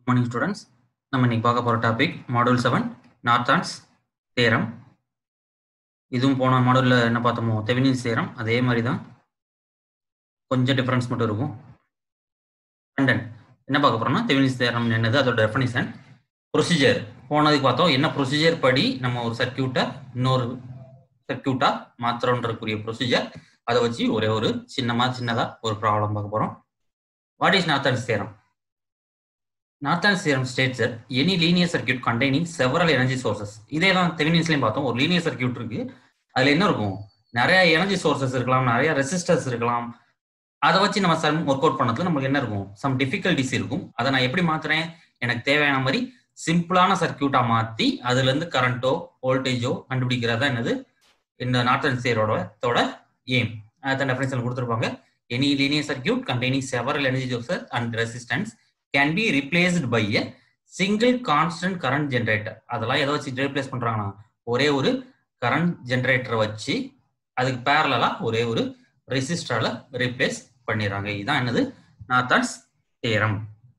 good morning students நம்ம இன்னைக்கு பார்க்க போகிற topic model seven Norton's theorem இதுவும் போன மாடலில் என்ன பார்த்தோமோ தெவினின்ஸ் தேரம் அதே மாதிரி தான் கொஞ்சம் டிஃப்ரென்ஸ் மட்டும் இருக்கும் அண்ட் தென் என்ன பார்க்க போகிறோம்னா தெவினின்ஸ் தேரம் என்னது அதோட டெஃபினிஷன் ப்ரொசீஜர் போனதுக்கு பார்த்தோம் என்ன ப்ரொசீஜர் படி நம்ம ஒரு சர்க்கியூட்டை இன்னொரு சர்க்கியூட்டாக மாத்திரன்றக்கூடிய ப்ரொசீஜர் அதை வச்சு ஒரே ஒரு சின்னமாக சின்னதாக ஒரு ப்ராப்ளம் பார்க்க போகிறோம் what is Norton's theorem Norton theorem states that any linear circuit containing several energy sources இதே தான் தெவினியன்ஸ்லையும் பார்த்தோம் ஒரு லீனியர் சர்க்கியூட் இருக்கு அதுல என்ன இருக்கும் நிறைய எனர்ஜி சோர்சஸ் இருக்கலாம் நிறைய ரெசிஸ்டர்ஸ் இருக்கலாம் அதை வச்சு நம்ம சம் ஒர்க் அவுட் பண்ணதுல நமக்கு என்ன இருக்கும் சம் டிஃபிகல்டிஸ் இருக்கும் அதை நான் எப்படி மாத்துறேன் எனக்கு தேவையான மாதிரி சிம்பிளான சர்க்கியூட்டா மாத்தி அதுல இருந்து கரண்டோ வோல்டேஜோ கண்டுபிடிக்கிறதா என்னது இந்த நார்த்தன் தியரோட எய்ம் அதான் டெஃபினேஷன் கொடுத்துருப்பாங்க any linear circuit containing several energy sources and resistance can be replaced by a single constant current generator அதெல்லாம் எதை வச்சு ரீப்ளேஸ் பண்றாங்கன்னா ஒரே ஒரு கரண்ட் ஜென்ரேட்டரை வச்சு அதுக்கு பேரலா ஒரே ஒரு ரெசிஸ்டரால ரீப்ளேஸ் பண்ணிடுறாங்க இதுதான் என்னது நாத்தான்ஸ் தேரம்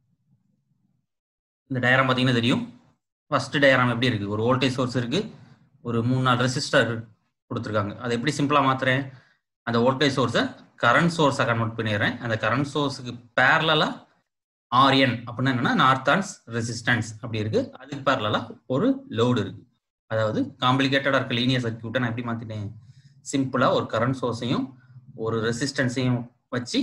இந்த டயராம் பார்த்தீங்கன்னா தெரியும் ஃபர்ஸ்ட் டயராம் எப்படி இருக்கு ஒரு வோல்டேஜ் சோர்ஸ் இருக்கு ஒரு மூணு நாலு ரெசிஸ்டர் கொடுத்துருக்காங்க அதை எப்படி சிம்பிளா மாத்துறேன் அந்த வோல்டேஜ் சோர்ஸை கரண்ட் சோர்ஸை கன்வெர்ட் பண்ணிடுறேன் அந்த கரண்ட் சோர்ஸுக்கு பேரலா ஆர்என் அப்படின்னா என்னன்னா நார்த்தான்ஸ் ரெசிஸ்டன்ஸ் அப்படி இருக்கு அதுக்கு பேரலா ஒரு லோடு இருக்கு அதாவது காம்ப்ளிகேட்டடா இருக்க லீனியர் சர்க்கியூட்டை நான் எப்படி மாத்திட்டேன் சிம்பிளா ஒரு கரண்ட் சோர்ஸையும் ஒரு ரெசிஸ்டன்ஸையும் வச்சு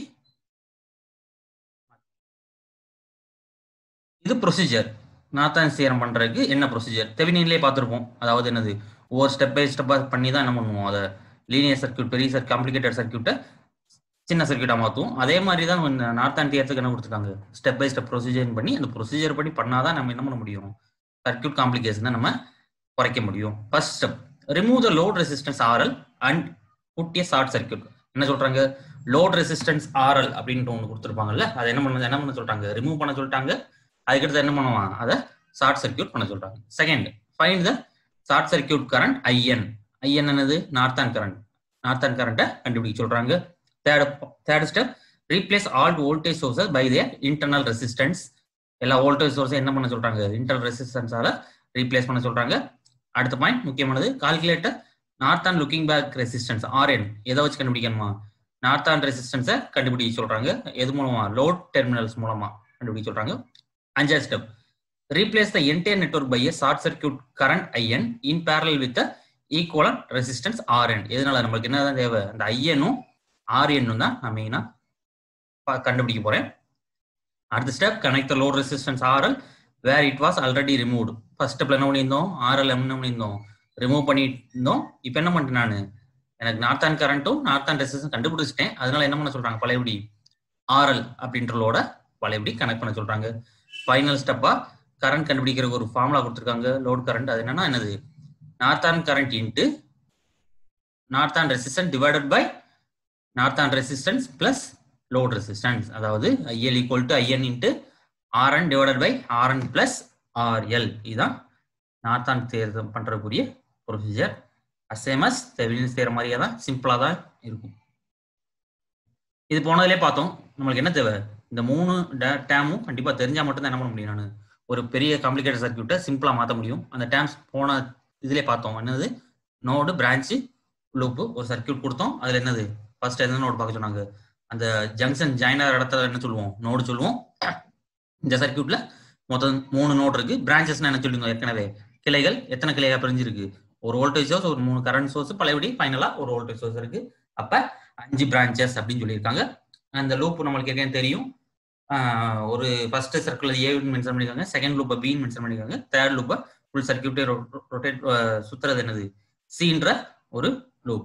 இது ப்ரொசீஜர் நார்த்தான்ஸ் தியரம் பண்றதுக்கு என்ன ப்ரொசீஜர் தெவினிலே பார்த்துருப்போம் அதாவது என்னது ஒவ்வொரு ஸ்டெப் பை ஸ்டெப்பாக பண்ணி தான் என்ன பண்ணுவோம் அதை லீனியர் சர்க்கியூட் பெரிய சர்க் காம்ப்ளிகேட்டட் சர்க்கியூட்டை சின்ன சர்க்கியூட்டா மாற்றுவோம் அதே மாதிரி தான் நார்த் அண்ட் தியரத்துக்கு என்ன கொடுத்துருக்காங்க ஸ்டெப் பை ஸ்டெப் ப்ரொசீஜர் பண்ணி அந்த ப்ரொசீஜர் படி பண்ணாதான் நம்ம என்ன பண்ண முடியும் சர்க்கியூட் காம்ப்ளிகேஷனை நம்ம குறைக்க முடியும் first step remove the load resistance RL and put a short circuit என்ன சொல்றாங்க லோட் ரெசிஸ்டன்ஸ் ஆர்எல் அப்படின்ட்டு ஒன்று கொடுத்துருப்பாங்கல்ல அதை என்ன பண்ண என்ன பண்ண சொல்றாங்க ரிமூவ் பண்ண சொல்லிட்டாங்க அதுக்கடுத்து என்ன பண்ணுவான் அதை ஷார்ட் சர்க்கியூட் பண்ண சொல்றாங்க second find the short circuit current IN IN என்னது நார்த்தான் கரண்ட் நார்த்தான் கரண்ட்டை கண்டுபிடிக்க சொல்றாங்க third third step replace all voltage sources by their internal resistance எல்லா வோல்டேஜ் சோர்ஸை என்ன பண்ண சொல்றாங்க இன்டர்னல் ரெசிஸ்டன்ஸால ரீப்ளேஸ் பண்ண சொல்றாங்க அடுத்த பாயிண்ட் முக்கியமானது calculator Norton looking back resistance RN எதை வச்சு கண்டுபிடிக்கணுமா நார்த் அண்ட் ரெசிஸ்டன்ஸை கண்டுபிடிக்க சொல்றாங்க எது மூலமா லோட் டெர்மினல்ஸ் மூலமா கண்டுபிடிக்க சொல்றாங்க அஞ்சாவது step replace the entire network by a short circuit current IN in parallel with equivalent resistance RN எதனால நம்மளுக்கு என்னதான் தேவை அந்த ஐஎனும் ஆர்என்னும் தான் நான் மெயினாக கண்டுபிடிக்க போறேன் அடுத்த step connect load resistance RL where it was already removed first ஸ்டெப்ல என்ன பண்ணியிருந்தோம் ஆர்எல் என்ன பண்ணியிருந்தோம் ரிமூவ் பண்ணியிருந்தோம் இப்போ என்ன பண்ணிட்டேன் நான் எனக்கு நார்த்தான் கரண்ட்டும் நார்த்தான் ரெசிஸ்டன்ஸ் கண்டுபிடிச்சிட்டேன் அதனால என்ன பண்ண சொல்றாங்க பழையபடி ஆர்எல் அப்படின்ற லோட பழையபடி கனெக்ட் பண்ண சொல்றாங்க ஃபைனல் ஸ்டெப்பா கரண்ட் கண்டுபிடிக்கிறதுக்கு ஒரு ஃபார்முலா கொடுத்துருக்காங்க லோட் கரண்ட் அது என்னன்னா என்னது Norton current into Norton resistance divided by Norton resistance plus load resistance அதாவது IL equal to IN into RN divided by RN plus RL இதுதான் நார்த்தான் தேர்தல் பண்றக்கூடிய ப்ரொசீஜர் அசேமஸ் தெவிலின்ஸ் தேர மாதிரியே தான் சிம்பிளா தான் இருக்கும் இது போனதுலேயே பார்த்தோம் நம்மளுக்கு என்ன தேவை இந்த மூணு டேமும் கண்டிப்பா தெரிஞ்சா மட்டும் தான் என்ன பண்ண முடியும் நான் ஒரு பெரிய காம்ப்ளிகேட்டட் சர்க்கியூட்டை சிம்பிளா மாற்ற முடியும் அந்த டேம்ஸ் போன இதுலேயே பார்த்தோம் என்னது நோடு பிரான்ச்சு லூப்பு ஒரு சர்க்கியூட் கொடுத்தோம் அதுல என்னது ஃபர்ஸ்ட் என்ன நோடு பார்க்க சொன்னாங்க அந்த ஜங்ஷன் ஜாயினர் இடத்துல என்ன சொல்லுவோம் நோடு சொல்லுவோம் இந்த சர்க்கியூட்ல மொத்தம் மூணு நோடு இருக்கு பிரான்ச்சஸ்னா என்ன சொல்லிருந்தோம் ஏற்கனவே கிளைகள் எத்தனை கிளையா பிரிஞ்சிருக்கு ஒரு வோல்டேஜ் சோர்ஸ் ஒரு மூணு கரண்ட் சோர்ஸ் பழையபடி ஃபைனலா ஒரு வோல்டேஜ் சோர்ஸ் இருக்கு அப்ப அஞ்சு பிரான்ச்சஸ் அப்படின்னு சொல்லியிருக்காங்க அந்த லூப் நம்மளுக்கு ஏற்கனவே தெரியும் ஒரு ஃபர்ஸ்ட் சர்க்கிள் ஏன்னு மென்ஷன் பண்ணிருக்காங்க செகண்ட் லூப்பை பின்னு மென்ஷன் பண்ணிருக்காங்க தேர்ட் லூப்பை ஃபுல் சர்க்கியூட்டே ரொட்டேட் சுத்துறது என்னது சீன்ற ஒரு லூப்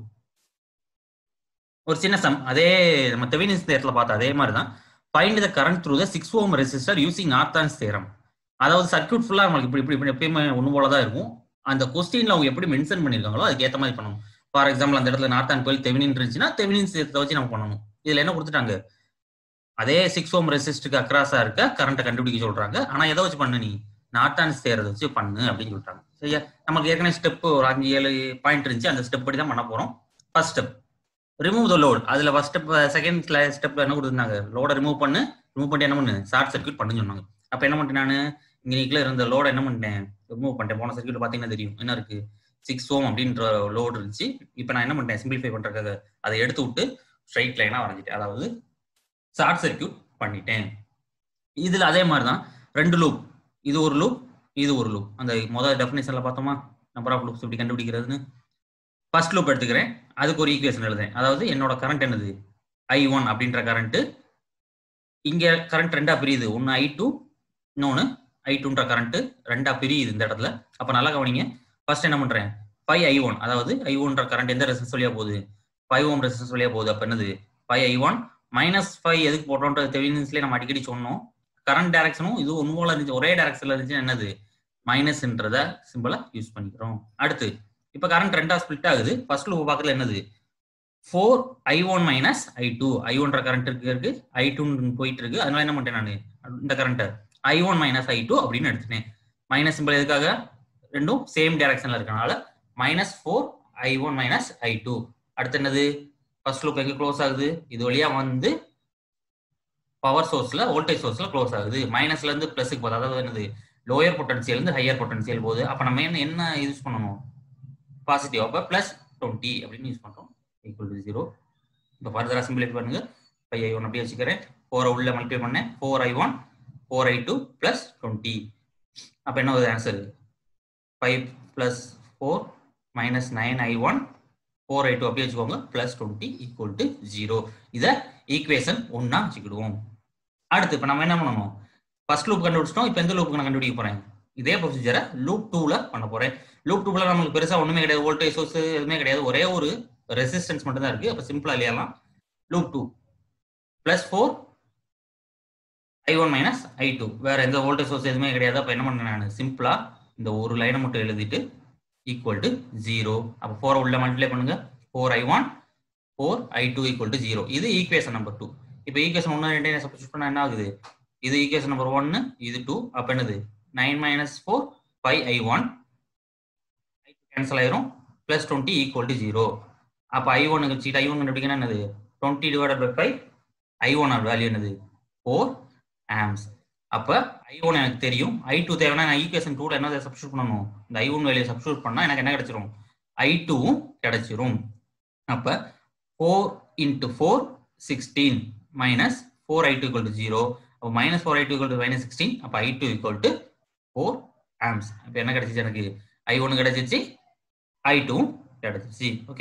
ஒரு சின்ன சம் அதே நம்ம தெவினிஸ் தேரத்துல பார்த்த அதே மாதிரி தான் find the current through the six ohm resistor using Norton's theorem அதாவது சர்க்கியூட் ஃபுல்லா நம்மளுக்கு இப்படி இப்படி எப்பயுமே ஒன்று போல தான் இருக்கும் அந்த கொஸ்டின்ல அவங்க எப்படி மென்ஷன் பண்ணிருக்காங்களோ அதுக்கு ஏற்ற மாதிரி பண்ணணும் ஃபார் எக்ஸாம்பிள் அந்த இடத்துல நார்த்தான் கோயில் தெவினின் இருந்துச்சுன்னா தெவினின் சேர்த்தை வச்சு நம்ம பண்ணணும் இதுல என்ன கொடுத்துட்டாங்க அதே சிக்ஸ் ஓம் ரெசிஸ்டுக்கு அக்ராஸா இருக்க கரண்ட்டை கண்டுபிடிக்க சொல்றாங்க ஆனா எதை வச்சு பண்ணு நீ நார்த்தான்ஸ் தேரதை வச்சு பண்ணு அப்படின்னு சொல்றாங்க சரியா நமக்கு ஏற்கனவே ஸ்டெப் ஒரு அஞ்சு ஏழு பாயிண்ட் இருந்துச்சு அந்த ஸ்டெப் படி தான் பண்ண போறோம் first step remove the load அதுல ஃபர்ஸ்ட் ஸ்டெப் செகண்ட் ஸ்டெப்ல என்ன கொடுத்துருந்தாங்க லோட ரிமூவ் பண்ணு ரிமூவ் பண்ணி என்ன பண்ணு ஷார்ட் சர்க்யூட் பண்ணு சொன்னாங்க அப்ப என்ன பண்ணிட்டேன் நான் இங்க நீக்குள்ள இருந்த லோட என்ன பண்ணிட்டேன் ரிமூவ் பண்ணிட்டேன் போன சர்க்கியூட் பாத்தீங்கன்னா தெரியும் என்ன இருக்கு சிக்ஸ் ஓம் அப்படின்ற லோடு இருந்துச்சு இப்போ நான் என்ன பண்ணிட்டேன் சிம்பிளிஃபை பண்றதுக்காக அதை எடுத்து விட்டு ஸ்ட்ரைட் லைனா வரைஞ்சிட்டேன் அதாவது ஷார்ட் சர்க்கியூட் பண்ணிட்டேன் இதுல அதே மாதிரி தான் ரெண்டு லூப் இது ஒரு லூப் இது ஒரு லூப் அந்த முதல் டெஃபினேஷன்ல பார்த்தோமா நம்பர் ஆஃப் லூப்ஸ் எப்படி கண்டுபிடிக்கிறதுன்னு ஃபர்ஸ்ட் லூப் எடுத்துக்கிறேன் அதுக்கு ஒரு ஈக்குவேஷன் எழுதுறேன் அதாவது என்னோட கரண்ட் என்னது ஐ ஒன் அப்படின்ற கரண்ட் இங்க கரண்ட் ரெண்டா பிரியுது ஒன்னு ஐ டூ இன்னொன்னு ஐ டூன்ற கரண்ட் ரெண்டா பிரியுது இந்த இடத்துல அப்ப நல்லா கவனிங்க ஃபர்ஸ்ட் என்ன பண்றேன் ஃபைவ் ஐ ஒன் அதாவது ஐ ஒன்ற கரண்ட் எந்த ரெசிஸ்டன்ஸ் வழியா போகுது ஃபைவ் ஓம் ரெசிஸ்டன்ஸ் வழியா போகுது அப்ப என்னது five I one minus five எதுக்கு போட்டோன்றது தெவினியன்ஸ்லேயே நம்ம அடிக்கடி சொன்னோம் கரண்ட் டைரக்ஷனும் இது ஒன்று போல இருந்துச்சு ஒரே டைரக்ஷன்ல இருந்துச்சு என்னது மைனஸ்ன்றத சிம்பிளா யூஸ் பண்ணிக்கிறோம் அடுத்து இப்போ கரண்ட் ரெண்டா ஸ்பிளிட் ஆகுது ஃபர்ஸ்ட் லூப் பார்க்கறது என்னது four I one minus I two I ஒன்ற கரண்ட் இருக்கு இருக்கு ஐ டூன்னு போயிட்டு இருக்கு அதனால என்ன பண்ணிட்டேன் நான் இந்த கரண்ட்டை I one minus I two அப்படின்னு எடுத்துட்டேன் மைனஸ் சிம்பிள் எதுக்காக ரெண்டும் சேம் டைரக்ஷன்ல இருக்கனால minus four I one minus I two அடுத்து என்னது ஃபர்ஸ்ட் லூப் எங்க க்ளோஸ் ஆகுது இது வழியா வந்து பவர் சோர்ஸ்ல வோல்டேஜ் சோர்ஸ்ல க்ளோஸ் ஆகுது மைனஸ்ல இருந்து பிளஸுக்கு போகுது அதாவது என்னது லோயர் பொட்டன்சியல் இருந்து ஹையர் பொட்டன்சியல் போகுது அப்ப நம்ம என்ன என்ன யூஸ் பண்ணணும் பாசிட்டிவ் அப்ப பிளஸ் டுவெண்ட்டி அப்படின்னு யூஸ் பண்றோம் ஈக்குவல் டு ஜீரோ இப்போ ஃபர்தரா சிம்பிளிஃபை பண்ணுங்க ஃபைவ் ஐ ஒன் அப்படியே வச்சுக்கிறேன் ஃபோரை உள்ள மல்டிப்ளை பண்ணேன் four I one four I two plus twenty அப்போ என்ன வருது answer five plus four minus nine I one four I two அப்படியே வச்சுக்கோங்க plus twenty equal to zero இதை ஈக்குவேஷன் ஒன்னா வச்சுக்கிடுவோம் அடுத்து இப்போ நம்ம என்ன பண்ணணும் ஃபர்ஸ்ட் லூப் கண்டுபிடிச்சிட்டோம் இப்போ எந்த லூப்புக்கு நான் கண்டுபிடிக்க போறேன் இதே ப்ரொசீஜரை லூப் டூல பண்ண போறேன் லூப் டூல நமக்கு பெருசா ஒண்ணுமே கிடையாது வோல்டேஜ் சோர்ஸ் எதுவுமே கிடையாது ஒரே ஒரு ரெசிஸ்டன்ஸ் மட்டும் தான் இருக்கு அப்ப சிம்பிளா இல்லையாலாம் loop two plus four I one minus I two வேற எந்த வோல்டேஜ் சோர்ஸ் எதுவுமே கிடையாது அப்ப என்ன பண்ணேன் நான் சிம்பிளா இந்த ஒரு லைனை மட்டும் எழுதிட்டு ஈக்குவல் டு ஜீரோ அப்போ ஃபோரை உள்ள மல்டிப்ளை பண்ணுங்க four I one four I two equal to zero இது ஈக்குவேஷன் நம்பர் டூ இப்போ ஈக்குவேஷன் ஒன்று ரெண்டு சப்ஸ்டியூட் பண்ணா என்ன ஆகுது இது ஈக்குவேஷன் நம்பர் ஒன்னு இது டூ அப்போ என்னது nine minus four five I one cancel ஆயிரும் plus twenty equal to zero அப்போ ஐ ஒனுக்கு சீட் ஐ ஒன் கண்டுபிடிக்கணும் என்னது twenty divided by five I one value என்னது ஃபோர் ஆம்ஸ் அப்போ ஐ ஒன் எனக்கு தெரியும் ஐ டூ தேவைன்னா நான் ஈக்குவேஷன் டூல என்ன சப்ஸ்டியூட் பண்ணணும் இந்த ஐ ஒன் வேல்யூ சப்ஸ்டியூட் பண்ணா எனக்கு என்ன கிடைச்சிரும் ஐ டூவும் கிடைச்சிரும் அப்போ four into four sixteen minus four I two equal to zero அப்போ minus four I two equal to minus sixteen அப்போ I two equal to four amps இப்போ என்ன கிடைச்சிச்சு எனக்கு ஐ ஒன்று கிடைச்சிச்சு ஐ டூ கிடைச்சிச்சு ஓகே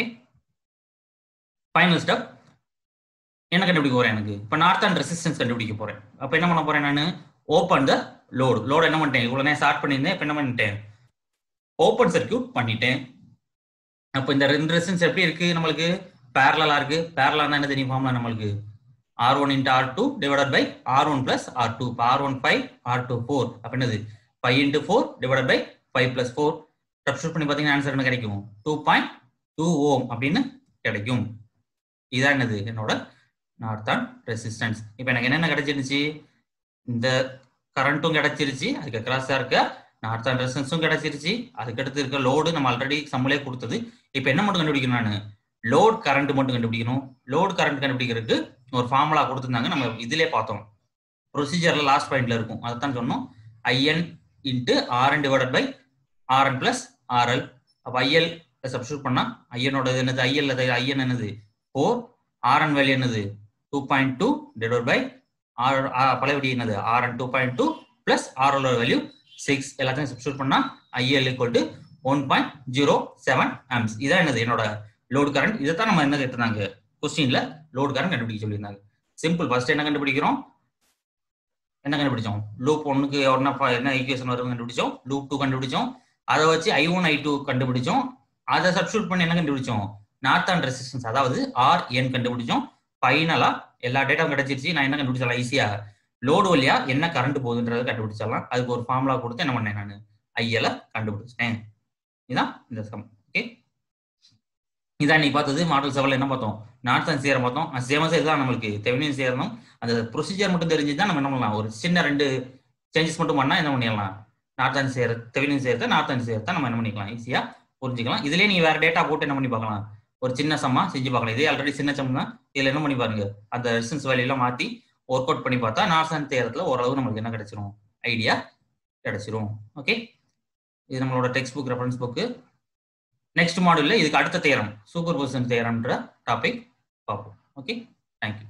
ஃபைனல் ஸ்டெப் என்ன கண்டுபிடிக்க போறேன் எனக்கு இப்போ நார்த் அண்ட் ரெசிஸ்டன்ஸ் கண்டுபிடிக்க போறேன் அப்போ என்ன பண்ண போறேன் நான் ஓப்பன் த லோடு லோடு என்ன பண்ணிட்டேன் இவ்வளோ நேரம் ஸ்டார்ட் பண்ணியிருந்தேன் இப்போ என்ன பண்ணிட்டேன் ஓப்பன் சர்க்கியூட் பண்ணிட்டேன் அப்போ இந்த ரெண்டு ரெசிஸ்டன்ஸ் எப்படி இருக்கு நம்மளுக்கு பேரலா இருக்கு பேரலானா என்ன தெரியும் ஃபார்ம்ல நம்மளுக்கு R one into R two divided by R one plus R two இப்போ R one five R two four அப்போ என்னது five into four divided by five plus four substitute பண்ணி பார்த்தீங்கன்னா ஆன்சர் என்ன கிடைக்கும் டூ பாயிண்ட் டூ ஓம் அப்படின்னு கிடைக்கும் இதான் என்னது என்னோட நார்த்தான் ரெசிஸ்டன்ஸ் இப்போ எனக்கு என்னென்ன கிடைச்சிருந்துச்சு இந்த கரண்ட்டும் கிடைச்சிருச்சு அதுக்கு கிராஸா இருக்க நார்த்தான் ரெசிஸ்டன்ஸும் கிடைச்சிருச்சு அதுக்கடுத்து இருக்க லோடு நம்ம ஆல்ரெடி சம்மளே கொடுத்தது இப்போ என்ன மட்டும் கண்டுபிடிக்கணும் நான் லோட் கரண்ட் மட்டும் கண்டுபிடிக்கணும் லோட் கரண்ட் கண்டுபிடிக்கிறதுக்கு ஒரு ஃபார்முலா கொடுத்துருந்தாங்க நம்ம இதிலே பார்த்தோம் ப்ரொசீஜர்ல லாஸ்ட் பாயிண்ட்ல இருக்கும் அதை தான் சொன்னோம் IN into RN divided by RN plus RL அப்போ ஐஎல் சப்ஸ்டியூட் பண்ணா ஐஎனோட என்னது ஐஎல் ஐஎன் என்னது ஃபோர் ஆர்என் வேல்யூ என்னது two point two divide by R பழையபடி என்னது RN two point two plus RL value six எல்லாத்தையும் சப்ஸ்டியூட் பண்ணா IL equal to one point zero seven amps இதான் என்னது என்னோட லோடு கரண்ட் இதை தான் நம்ம என்ன கேட்டிருந்தாங்க கொஸ்டின்ல லோடு கரண்ட் கண்டுபிடிக்க சொல்லியிருந்தாங்க சிம்பிள் ஃபர்ஸ்ட் என்ன கண்டுபிடிக்கிறோம் என்ன கண்டுபிடிச்சோம் லூப் ஒன்னுக்கு என்ன என்ன ஈக்குவேஷன் வரும் கண்டுபிடிச்சோம் லூப் டூ கண்டுபிடிச்சோம் அதை வச்சு ஐ ஒன் ஐ டூ கண்டுபிடிச்சோம் அதை சப்ஸ்டியூட் பண்ணி என்ன கண்டுபிடிச்சோம் நார்த் அண்ட் ரெசிஸ்டன்ஸ் அதாவது ஆர் என் கண்டுபிடிச்சோம் ஃபைனலா எல்லா டேட்டாவும் கிடைச்சிருச்சு நான் என்ன கண்டுபிடிச்சலாம் ஈஸியா லோடு வழியா என்ன கரண்ட் போகுதுன்றதை கண்டுபிடிச்சிடலாம் அதுக்கு ஒரு ஃபார்முலா கொடுத்து என்ன பண்ணேன் நான் ஐஎல கண்டுபிடிச்சிட்டேன் இதுதான் இந்த சம் ஓகே இதான் நீ பார்த்தது மாடல் செவல் என்ன பார்த்தோம் நார்த் அண்ட் சேரம் பார்த்தோம் சேமஸ் இதுதான் நம்மளுக்கு தெவனியன் சேரணும் அந்த ப்ரொசீஜர் மட்டும் தெரிஞ்சுதான் நம்ம என்ன பண்ணலாம் ஒரு சின்ன ரெண்டு சேஞ்சஸ் மட்டும் பண்ணா என்ன பண்ணிடலாம் நார்த் அண்ட் சேர தெவனியன் சேர்த்த நார்த் அண்ட் சேர்த்த நம்ம என்ன பண்ணிக்கலாம் ஈஸியா புரிஞ்சுக்கலாம் இதுலயே நீ வேற டேட்டா போட்டு என்ன பண்ணி பார்க்கலாம் ஒரு சின்ன சம்மா செஞ்சு பார்க்கலாம் இதே ஆல்ரெடி சின்ன சம் தான் இதுல என்ன பண்ணி பாருங்க அந்த ரெசிஸ்டன்ஸ் வேல்யூலாம் மாத்தி ஒர்க் அவுட் பண்ணி பார்த்தா நார்த் அண்ட் தேரத்துல ஓரளவு நம்மளுக்கு என்ன கிடைச்சிரும் ஐடியா கிடைச்சிரும் ஓகே இது நம்மளோட text book reference book next மாடியூல்ல இதுக்கு அடுத்த தேரம் சூப்பர் பொசிஷன் தேரம்ன்ற டாபிக் பார்ப்போம் okay thank you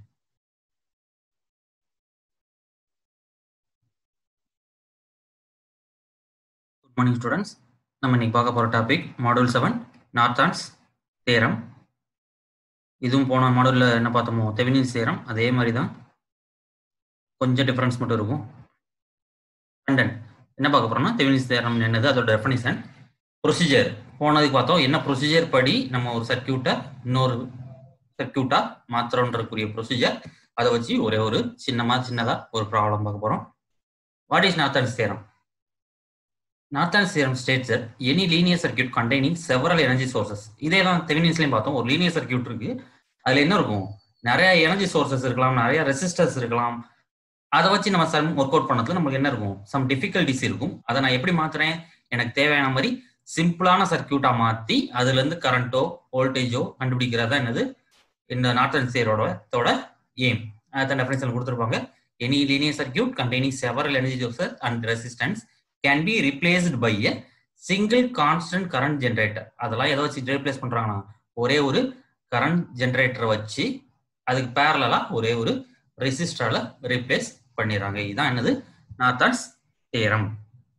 good morning students நம்ம இன்னைக்கு பார்க்க போகிற topic model seven Norton's theorem இதுவும் போன மாடலில் என்ன பார்த்தோமோ தெவினின்ஸ் தேரம் அதே மாதிரி தான் கொஞ்சம் டிஃப்ரென்ஸ் மட்டும் இருக்கும் கண்டென்ட் என்ன பார்க்க போறோம்னா தெவினின்ஸ் தேரம் என்னது அதோட டெஃபனிஷன் ப்ரொசீஜர் போனதுக்கு பார்த்தோம் என்ன ப்ரொசீஜர் படி நம்ம ஒரு சர்க்கியூட்டை இன்னொரு சர்க்கியூட்டா மாத்திரம்ன்றக்கூடிய ப்ரொசீஜர் அதை வச்சு ஒரே ஒரு சின்னமா சின்னதா ஒரு ப்ராப்ளம் பார்க்க போறோம் what is Norton's theorem Norton's theorem states any linear circuit containing several energy sources இதே தான் தெவினின்ஸ்லயும் பார்த்தோம் ஒரு லீனியர் சர்க்கியூட் இருக்கு அதுல என்ன இருக்கும் நிறைய எனர்ஜி சோர்சஸ் இருக்கலாம் நிறைய ரெசிஸ்டர்ஸ் இருக்கலாம் அதை வச்சு நம்ம சம் ஒர்க் அவுட் பண்ணதுல நமக்கு என்ன இருக்கும் சம் டிஃபிகல்டிஸ் இருக்கும் அதை நான் எப்படி மாத்துறேன் எனக்கு தேவையான மாதிரி சிம்பிளான சர்க்கியூட்டா மாத்தி அதுல இருந்து கரண்டோ வோல்டேஜோ கண்டுபிடிக்கிறதா என்னது இந்த நார்த்தன் சேரோட எய்ம் அதான் டெஃபினேஷன் கொடுத்துருப்பாங்க any linear circuit containing several energy sources and resistance can be replaced by a single constant current generator அதெல்லாம் எதை வச்சு ரீப்ளேஸ் பண்றாங்கன்னா ஒரே ஒரு கரண்ட் ஜென்ரேட்டரை வச்சு அதுக்கு பேரலா ஒரே ஒரு ரெசிஸ்டரால ரீப்ளேஸ் பண்ணிடுறாங்க இதுதான் என்னது நார்த்தான்ஸ் தேரம்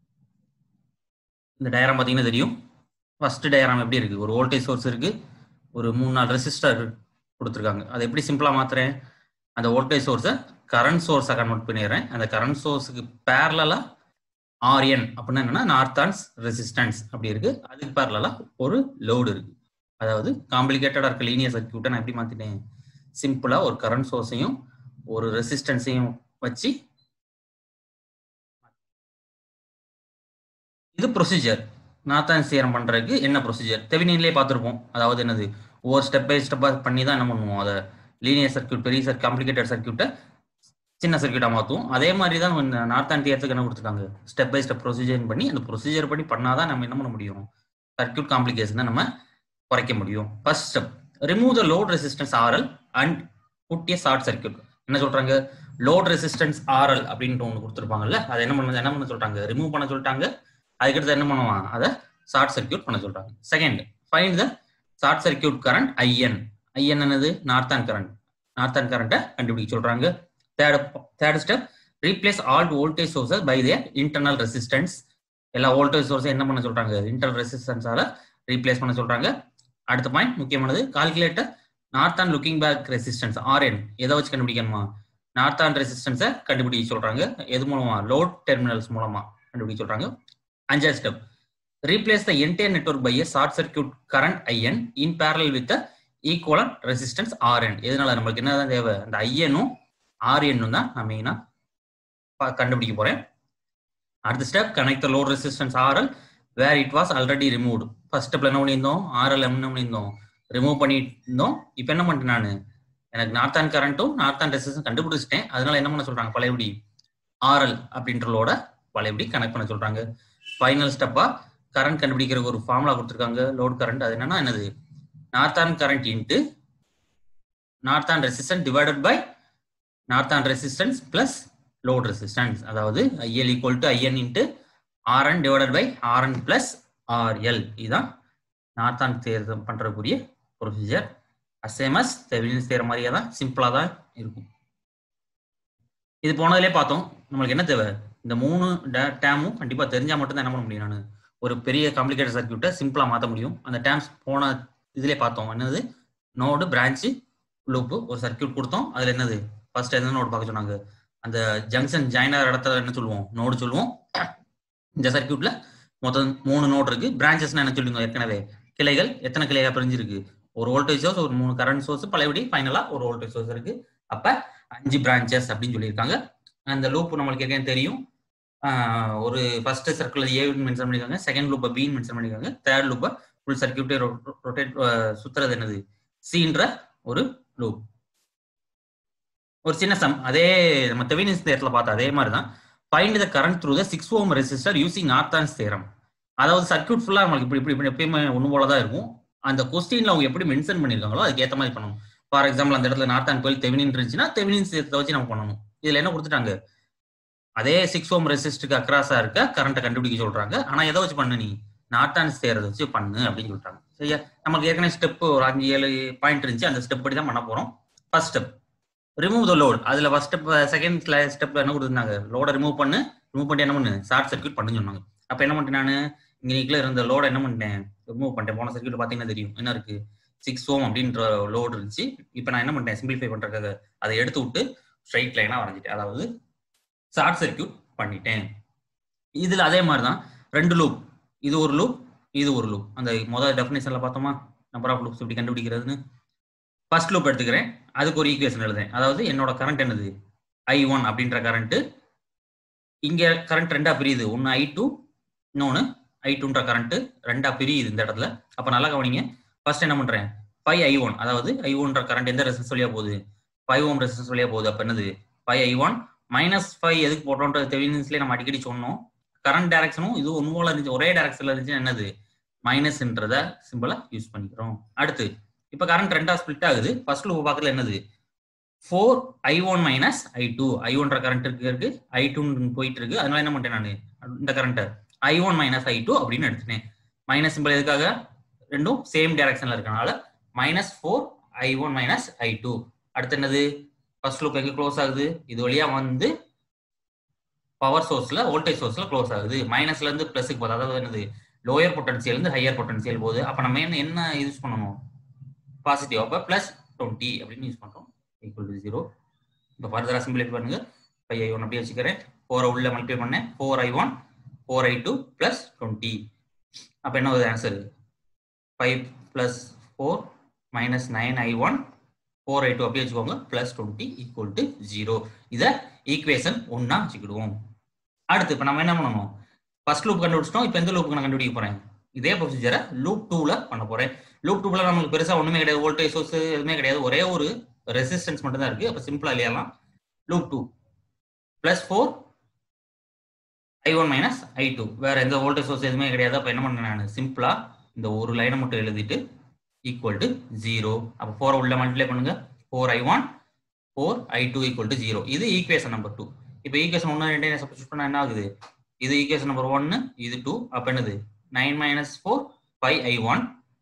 இந்த டயராம் பார்த்தீங்கன்னா தெரியும் ஃபர்ஸ்ட் டயராம் எப்படி இருக்கு ஒரு வோல்டேஜ் சோர்ஸ் இருக்கு ஒரு மூணு நாலு ரெசிஸ்டர் கொடுத்துருக்காங்க அதை எப்படி சிம்பிளா மாத்துறேன் அந்த வோல்டேஜ் சோர்ஸை கரண்ட் சோர்ஸை கன்வெர்ட் பண்ணிடுறேன் அந்த கரண்ட் சோர்ஸுக்கு பேரலா ஆர்என் அப்படின்னா என்னன்னா நார்த்தான்ஸ் ரெசிஸ்டன்ஸ் அப்படி இருக்கு அதுக்கு பேரலா ஒரு லோடு இருக்கு அதாவது காம்ப்ளிகேட்டடா இருக்க லீனியர் சர்க்கியூட்டை நான் எப்படி மாத்திட்டேன் சிம்பிளா ஒரு கரண்ட் சோர்ஸையும் ஒரு ரெசிஸ்டன்ஸையும் வச்சு இது ப்ரொசீஜர் நாத்தான் சேரம் பண்றதுக்கு என்ன ப்ரொசீஜர் தெவினிலே பார்த்துருப்போம் அதாவது என்னது ஒவ்வொரு ஸ்டெப் பை ஸ்டெப்பா பண்ணி தான் என்ன பண்ணுவோம் அதை லீனியர் சர்க்கியூட் பெரிய சர்க் காம்ப்ளிகேட்டட் சர்க்கியூட்டை சின்ன சர்க்கியூட்டா மாற்றுவோம் அதே மாதிரி தான் நார்த்தான் தியத்துக்கு என்ன கொடுத்துருக்காங்க ஸ்டெப் பை ஸ்டெப் ப்ரொசீஜர் பண்ணி அந்த ப்ரொசீஜர் படி பண்ணாதான் நம்ம என்ன பண்ண முடியும் சர்க்கியூட் காம்ப்ளிகேஷன் நம்ம குறைக்க முடியும் first step remove the load resistance RL and put a short circuit என்ன சொல்றாங்க லோட் ரெசிஸ்டன்ஸ் ஆர்எல் அப்படின்ட்டு ஒன்று கொடுத்துருப்பாங்கல்ல அதை என்ன பண்ண என்ன பண்ண சொல்றாங்க ரிமூவ் பண்ண சொல்லிட்டாங்க அதுக்கடுத்து என்ன பண்ணுவான் அதை ஷார்ட் சர்க்கியூட் பண்ண சொல்றாங்க second find the short circuit current IN IN என்னது நார்த்தான் கரண்ட் நார்த்தான் கரண்ட்டை கண்டுபிடிக்க சொல்றாங்க third third step replace all voltage sources by their internal resistance எல்லா வோல்டேஜ் சோர்ஸை என்ன பண்ண சொல்றாங்க இன்டர்னல் ரெசிஸ்டன்ஸால ரீப்ளேஸ் பண்ண சொல்றாங்க அடுத்த பாயிண்ட் முக்கியமானது calculator Norton looking back resistance RN எதை வச்சு கண்டுபிடிக்கணுமா நார்த்தான் ரெசிஸ்டன்ஸை கண்டுபிடிக்க சொல்றாங்க எது மூலமா லோட் டெர்மினல்ஸ் மூலமா கண்டுபிடிக்க சொல்றாங்க அஞ்சாவது step replace the entire network by short circuit current IN in parallel with equivalent resistance RN எதனால நம்மளுக்கு என்னதான் தேவை அந்த ஐஎனும் ஆர்என்னும் தான் நான் மெயினா கண்டுபிடிக்க போறேன் அடுத்த step connect the load resistance RL where it was already removed first ஸ்டெப்ல என்ன பண்ணியிருந்தோம் ஆர்எல் என்ன பண்ணியிருந்தோம் ரிமூவ் பண்ணியிருந்தோம் இப்போ என்ன பண்ணிட்டேன் நான் எனக்கு நார்த்தான் கரண்ட்டும் நார்த்தான் ரெசிஸ்டன்ஸ் கண்டுபிடிச்சிட்டேன் அதனால என்ன பண்ண சொல்றாங்க பழையபடி ஆர்எல் அப்படின்ற லோட பழையபடி கனெக்ட் பண்ண சொல்றாங்க ஃபைனல் ஸ்டெப்பா கரண்ட் கண்டுபிடிக்கிறதுக்கு ஒரு ஃபார்முலா கொடுத்துருக்காங்க லோட் கரண்ட் அது என்னன்னா என்னது Norton current into Norton resistance divided by Norton resistance plus load resistance அதாவது IL equal to IN into RN divided by RN plus RL இதுதான் நார்த்தான் தேர்தல் பண்றக்கூடிய ப்ரொசீஜர் அசேமஸ் தெவிலின்ஸ் தேர மாதிரியே தான் சிம்பிளா தான் இருக்கும் இது போனதுலேயே பார்த்தோம் நம்மளுக்கு என்ன தேவை இந்த மூணு டேமும் கண்டிப்பா தெரிஞ்சா மட்டும் தான் என்ன பண்ண முடியும் நான் ஒரு பெரிய காம்ப்ளிகேட்டட் சர்க்கியூட்டை சிம்பிளா மாற்ற முடியும் அந்த டேம்ஸ் போன இதுலேயே பார்த்தோம் என்னது நோடு பிரான்ச்சு லூப்பு ஒரு சர்க்கியூட் கொடுத்தோம் அதுல என்னது ஃபர்ஸ்ட் என்ன நோடு பார்க்க சொன்னாங்க அந்த ஜங்ஷன் ஜாயினர் இடத்துல என்ன சொல்லுவோம் நோடு சொல்லுவோம் இந்த சர்க்கியூட்ல மொத்தம் மூணு நோடு இருக்கு பிரான்ச்சஸ்னா என்ன சொல்லுங்க ஏற்கனவே கிளைகள் எத்தனை கிளையா பிரிஞ்சிருக்கு ஒரு வோல்டேஜ் சோர்ஸ் ஒரு மூணு கரண்ட் சோர்ஸ் பழையபடி ஃபைனலா ஒரு வோல்டேஜ் சோர்ஸ் இருக்கு அப்ப அஞ்சு பிரான்ச்சஸ் அப்படின்னு சொல்லியிருக்காங்க அந்த லூப் நம்மளுக்கு ஏற்கனவே தெரியும் ஒரு ஃபர்ஸ்ட் சர்க்கிள் ஏ மென்ஷன் பண்ணிருக்காங்க செகண்ட் லூப்பை பி மென்ஷன் பண்ணிருக்காங்க தேர்ட் லூப்பை ஃபுல் சர்க்கியூட்டே ரொட்டேட் சுத்துறது என்னது சீன்ற ஒரு லூப் ஒரு சின்ன சம் அதே நம்ம தெவினிஸ் தேரத்தில் பார்த்த அதே மாதிரி தான் find the current through the six ohm resistor using Norton's theorem அதாவது சர்க்கியூட் ஃபுல்லாக நம்மளுக்கு இப்படி இப்படி எப்பயுமே ஒன்று போல தான் இருக்கும் அந்த கொஸ்டின்ல அவங்க எப்படி மென்ஷன் பண்ணியிருக்காங்களோ அதுக்கு ஏற்ற மாதிரி பண்ணணும் ஃபார் எக்ஸாம்பிள் அந்த இடத்துல நார்த்தான் கோயில் தெவினின் இருந்துச்சுன்னா தெவினின் சேர்த்தை வச்சு நம்ம பண்ணணும் இதுல என்ன கொடுத்துட்டாங்க அதே சிக்ஸ் ஓம் ரெசிஸ்டுக்கு அக்ராஸா இருக்க கரண்ட்டை கண்டுபிடிக்க சொல்றாங்க ஆனா எதை வச்சு பண்ணு நீ நாட்டான் தேர்றதை வச்சு பண்ணு அப்படின்னு சொல்றாங்க சரியா நமக்கு ஏற்கனவே ஸ்டெப் ஒரு அஞ்சு ஏழு பாயிண்ட் இருந்துச்சு அந்த ஸ்டெப் படி தான் பண்ண போறோம் first step remove the load அதுல ஃபர்ஸ்ட் ஸ்டெப் செகண்ட் ஸ்டெப்ல என்ன கொடுத்துருந்தாங்க லோட ரிமூவ் பண்ணு ரிமூவ் பண்ணி என்ன பண்ணு ஷார்ட் சர்க்யூட் பண்ணு சொன்னாங்க அப்ப என்ன பண்ணிட்டேன் நான் இங்க நீக்குள்ள இருந்த லோட என்ன பண்ணிட்டேன் ரிமூவ் பண்ணிட்டேன் போன சர்க்யூட் பாத்தீங்கன்னா தெரியும் என்ன இருக்கு சிக்ஸ் ஓம் அப்படின்ற லோடு இருந்துச்சு இப்போ நான் என்ன பண்ணிட்டேன் சிம்பிளிஃபை பண்றதுக்காக அதை எடுத்து விட்டு ஸ்ட்ரைட் லைனா வரைஞ்சிட்டேன் அதாவது ஷார்ட் சர்க்யூட் பண்ணிட்டேன் இதுல அதே மாதிரி தான் ரெண்டு லூப் இது ஒரு லூப் இது ஒரு லூப் அந்த முதல் டெஃபினேஷன்ல பார்த்தோமா நம்பர் ஆஃப் லூப்ஸ் எப்படி கண்டுபிடிக்கிறதுன்னு ஃபர்ஸ்ட் லூப் எடுத்துக்கிறேன் அதுக்கு ஒரு ஈக்குவேஷன் எழுதுறேன் அதாவது என்னோட கரண்ட் என்னது ஐ ஒன் அப்படின்ற கரண்ட் இங்க கரண்ட் ரெண்டா பிரியுது ஒன்னு ஐ டூ இன்னொன்னு ஐ டூன்ற கரண்ட் ரெண்டா பிரியுது இந்த இடத்துல அப்ப நல்லா கவனிங்க ஃபர்ஸ்ட் என்ன பண்றேன் ஃபைவ் ஐ ஒன் அதாவது ஐ ஒன்ற கரண்ட் எந்த ரெசிஸ்டன்ஸ் வழியா போகுது ஃபைவ் ஓம் ரெசிஸ்டன்ஸ் வழியா போகுது அப்ப என்னது five I one minus five எதுக்கு போட்டோன்றது தெவினியன்ஸ்லேயே நம்ம அடிக்கடி சொன்னோம் கரண்ட் டைரக்ஷனும் இது ஒன்று போல இருந்துச்சு ஒரே டைரக்ஷன்ல இருந்துச்சு என்னது மைனஸ்ன்றத சிம்பிளா யூஸ் பண்ணிக்கிறோம் அடுத்து இப்போ கரண்ட் ரெண்டா ஸ்பிளிட் ஆகுது ஃபர்ஸ்ட் லூப் பார்க்கறது என்னது four I one minus I two I ஒன்ற கரண்ட் இருக்கு இருக்கு ஐ டூன்னு போயிட்டு இருக்கு அதனால என்ன பண்ணிட்டேன் நான் இந்த கரண்ட்டை I one minus I two அப்படின்னு எடுத்துனேன் மைனஸ் சிம்பிள் எதுக்காக ரெண்டும் சேம் டைரக்ஷன்ல இருக்கனால minus four I one minus I two அடுத்து என்னது ஃபர்ஸ்ட் லூப் எங்க க்ளோஸ் ஆகுது இது வழியா வந்து பவர் சோர்ஸ்ல வோல்டேஜ் சோர்ஸ்ல க்ளோஸ் ஆகுது மைனஸ்ல இருந்து பிளஸுக்கு போகுது அதாவது என்னது லோயர் பொட்டன்சியல் இருந்து ஹையர் பொட்டன்சியல் போகுது அப்ப நம்ம என்ன என்ன யூஸ் பண்ணணும் பாசிட்டிவ் அப்ப பிளஸ் டுவெண்ட்டி அப்படின்னு யூஸ் பண்றோம் ஈக்குவல் டு ஜீரோ இப்போ ஃபர்தரா சிம்பிளிஃபை பண்ணுங்க ஃபைவ் ஐ ஒன் அப்படியே வச்சுக்கிறேன் ஃபோரை உள்ள மல்டிப்ளை பண்ணேன் four I one four I two plus twenty அப்போ என்ன வருது answer five plus four minus nine I one four I two அப்படியே வச்சுக்கோங்க plus twenty equal to zero இதை ஈக்குவேஷன் ஒன்னா வச்சுக்கிடுவோம் அடுத்து இப்போ நம்ம என்ன பண்ணணும் ஃபர்ஸ்ட் லூப் கண்டுபிடிச்சிட்டோம் இப்போ எந்த லூப்புக்கு நான் கண்டுபிடிக்க போறேன் இதே ப்ரொசீஜரை லூப் டூல பண்ண போறேன் லூப் டூல நம்மளுக்கு பெருசா ஒண்ணுமே கிடையாது வோல்டேஜ் சோர்ஸ் எதுவுமே கிடையாது ஒரே ஒரு ரெசிஸ்டன்ஸ் மட்டும் தான் இருக்கு அப்ப சிம்பிளா இல்லையாலாம் loop two plus four I one minus I two வேற எந்த வோல்டேஜ் சோர்ஸ் எதுவுமே கிடையாது அப்ப என்ன பண்ணேன் நான் சிம்பிளா இந்த ஒரு லைனை மட்டும் எழுதிட்டு ஈக்குவல் டு ஜீரோ அப்போ ஃபோர் உள்ள மல்டிப்ளை பண்ணுங்க four I one four I two equal to zero இது ஈக்குவேஷன் நம்பர் டூ இப்போ ஈக்குவேஷன் ஒன்று ரெண்டு சப்ஸ்டியூட் பண்ணா என்ன ஆகுது இது ஈக்குவேஷன் நம்பர் ஒன்னு இது டூ அப்போ என்னது nine minus four five I one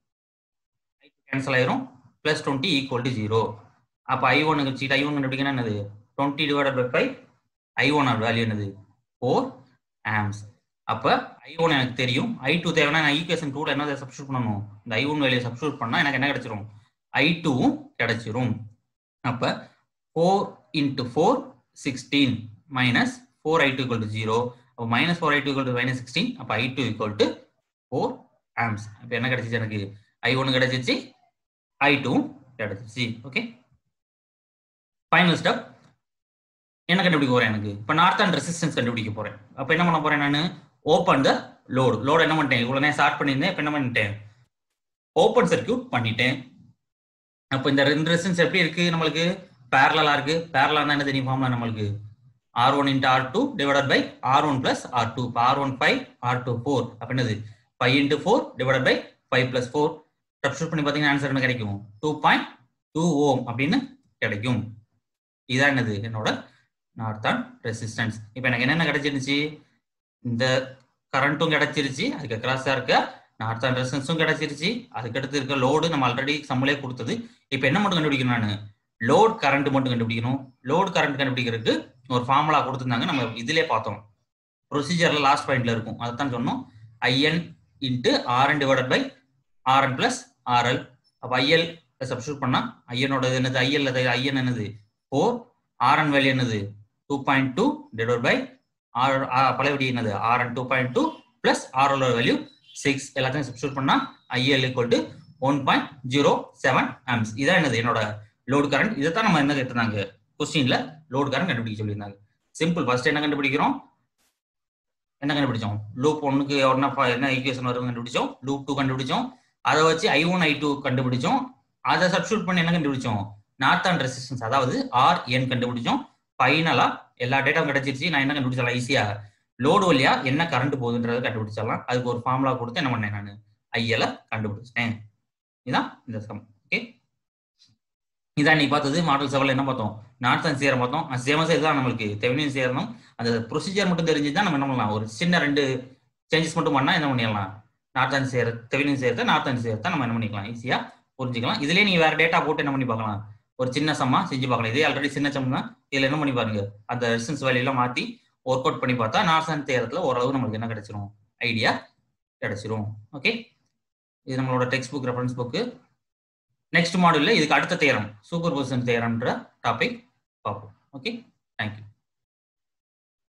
cancel ஆயிரும் plus twenty equal to zero அப்போ ஐ ஒனுக்கு சீட் ஐ ஒன் கண்டுபிடிக்கணும் என்னது twenty divide by five I one value என்னது ஃபோர் ஆம்ஸ் அப்போ ஐ ஒன் எனக்கு தெரியும் ஐ டூ தேவைன்னா நான் ஈக்குவேஷன் டூல என்ன சப்ஸ்டியூட் பண்ணணும் இந்த ஐ ஒன் வேல்யூ சப்ஸ்டியூட் பண்ணால் எனக்கு என்ன கிடைச்சிரும் ஐ டூவும் கிடைச்சிரும் அப்போ four into four sixteen minus four I two equal to zero அப்போ minus four I two equal to minus sixteen அப்போ I two equal to four amps இப்போ என்ன கிடைச்சிச்சு எனக்கு ஐ ஒன்று கிடைச்சிச்சு ஐ டூவும் கிடைச்சிச்சு ஓகே ஃபைனல் ஸ்டெப் என்ன கண்டுபிடிக்க போறேன் எனக்கு இப்போ நார்த் அண்ட் ரெசிஸ்டன்ஸ் கண்டுபிடிக்க போறேன் அப்போ என்ன பண்ண போறேன் நான் ஓப்பன் த லோடு லோடு என்ன பண்ணிட்டேன் இவ்வளோ நேரம் ஸ்டார்ட் பண்ணியிருந்தேன் இப்போ என்ன பண்ணிட்டேன் ஓப்பன் சர்க்கியூட் பண்ணிட்டேன் அப்போ இந்த ரெண்டு ரெசிஸ்டன்ஸ் எப்படி இருக்கு நம்மளுக்கு பேரலா இருக்கு பேரலா என்ன தெரியும் ஃபார்ம்ல நம்மளுக்கு R one into R two divided by R one plus R two இப்போ R one five R two four அப்போ என்னது five into four divided by five plus four substitute பண்ணி பார்த்தீங்கன்னா ஆன்சர் என்ன கிடைக்கும் டூ பாயிண்ட் டூ ஓம் அப்படின்னு கிடைக்கும் இதான் என்னது என்னோட நார்த்தான் ரெசிஸ்டன்ஸ் இப்போ எனக்கு என்னென்ன கிடைச்சிருந்துச்சு இந்த கரண்ட்டும் கிடைச்சிருச்சு அதுக்கு கிராஸா இருக்க நார்த்தான் ரெசிஸ்டன்ஸும் கிடைச்சிருச்சு அதுக்கடுத்து இருக்க லோடு நம்ம ஆல்ரெடி சம்பளே கொடுத்தது இப்போ என்ன மட்டும் கண்டுபிடிக்கணும் நான் லோட் கரண்ட் மட்டும் கண்டுபிடிக்கணும் லோட் கரண்ட் கண்டுபிடிக்கிறதுக்கு ஒரு ஃபார்முலா கொடுத்துருந்தாங்க நம்ம இதிலே பார்த்தோம் ப்ரொசீஜர்ல லாஸ்ட் பாயிண்ட்ல இருக்கும் அதைத்தான் சொன்னோம் IN into RN divided by RN plus RL அப்போ ஐஎல் சப்ஸ்டியூட் பண்ணா ஐயனோட என்னது ஐஎல் ஐஎன் என்னது ஃபோர் ஆர்என் வேல்யூ என்னது two point two divide by R பழையபடி என்னது RN two point two plus RL value six எல்லாத்தையும் சப்ஸ்டியூட் பண்ணா IL equal to one point zero seven amps இதான் என்னது என்னோட லோடு கரண்ட் இதை தான் நம்ம என்ன கேட்டிருந்தாங்க கொஸ்டின்ல லோடு கரண்ட் கண்டுபிடிக்க சொல்லியிருந்தாங்க சிம்பிள் ஃபர்ஸ்ட் என்ன கண்டுபிடிக்கிறோம் என்ன கண்டுபிடிச்சோம் லூப் ஒன்னுக்கு ஒன்னா என்ன ஈக்குவேஷன் வரும் கண்டுபிடிச்சோம் லூப் டூ கண்டுபிடிச்சோம் அதை வச்சு ஐ ஒன் ஐ டூ கண்டுபிடிச்சோம் அதை சப்ஸ்டியூட் பண்ணி என்ன கண்டுபிடிச்சோம் நார்த் அண்ட் ரெசிஸ்டன்ஸ் அதாவது ஆர் என் கண்டுபிடிச்சோம் ஃபைனலா எல்லா டேட்டாவும் கிடைச்சிருச்சு நான் என்ன கண்டுபிடிச்சலாம் ஈஸியா லோடு வழியா என்ன கரண்ட் போகுதுன்றதை கண்டுபிடிச்சிடலாம் அதுக்கு ஒரு ஃபார்முலா கொடுத்து என்ன பண்ணேன் நான் ஐஎல கண்டுபிடிச்சிட்டேன் இதுதான் இந்த சம் ஓகே இதான் நீ பார்த்தது மாடல் செவல் என்ன பார்த்தோம் நார்த்தன் சேரம் பார்த்தோம் சேமஸ் இதுதான் நம்மளுக்கு தெவனியன் சேரணும் அந்த ப்ரொசீஜர் மட்டும் தெரிஞ்சுதான் நம்ம என்ன பண்ணலாம் ஒரு சின்ன ரெண்டு சேஞ்சஸ் மட்டும் பண்ணா என்ன பண்ணிடலாம் நார்த்தன் சேர தெவனியன் சேர்த்த நார்த்தன் சேர்த்தா நம்ம என்ன பண்ணிக்கலாம் ஈஸியா புரிஞ்சுக்கலாம் இதுலயே நீங்க வேற டேட்டா போட்டு என்ன பண்ணி பார்க்கலாம் ஒரு சின்ன சம்மா செஞ்சு பார்க்கலாம் இதே ஆல்ரெடி சின்ன சம் தான் இதுல என்ன பண்ணி பாருங்க அந்த ரெசிஸ்டன்ஸ் வேல்யூ எல்லாம் மாத்தி ஒர்க் அவுட் பண்ணி பார்த்தா நார்த்தன் தேரத்துல ஓரளவு நம்மளுக்கு என்ன கிடைச்சிரும் ஐடியா கிடைச்சிரும் ஓகே இது நம்மளோட text book reference book next மாடியூல்ல இதுக்கு அடுத்த தேரம் சூப்பர் பொசிஷன் தேரம்ன்ற டாபிக் பார்ப்போம் ஓகே தேங்க்யூ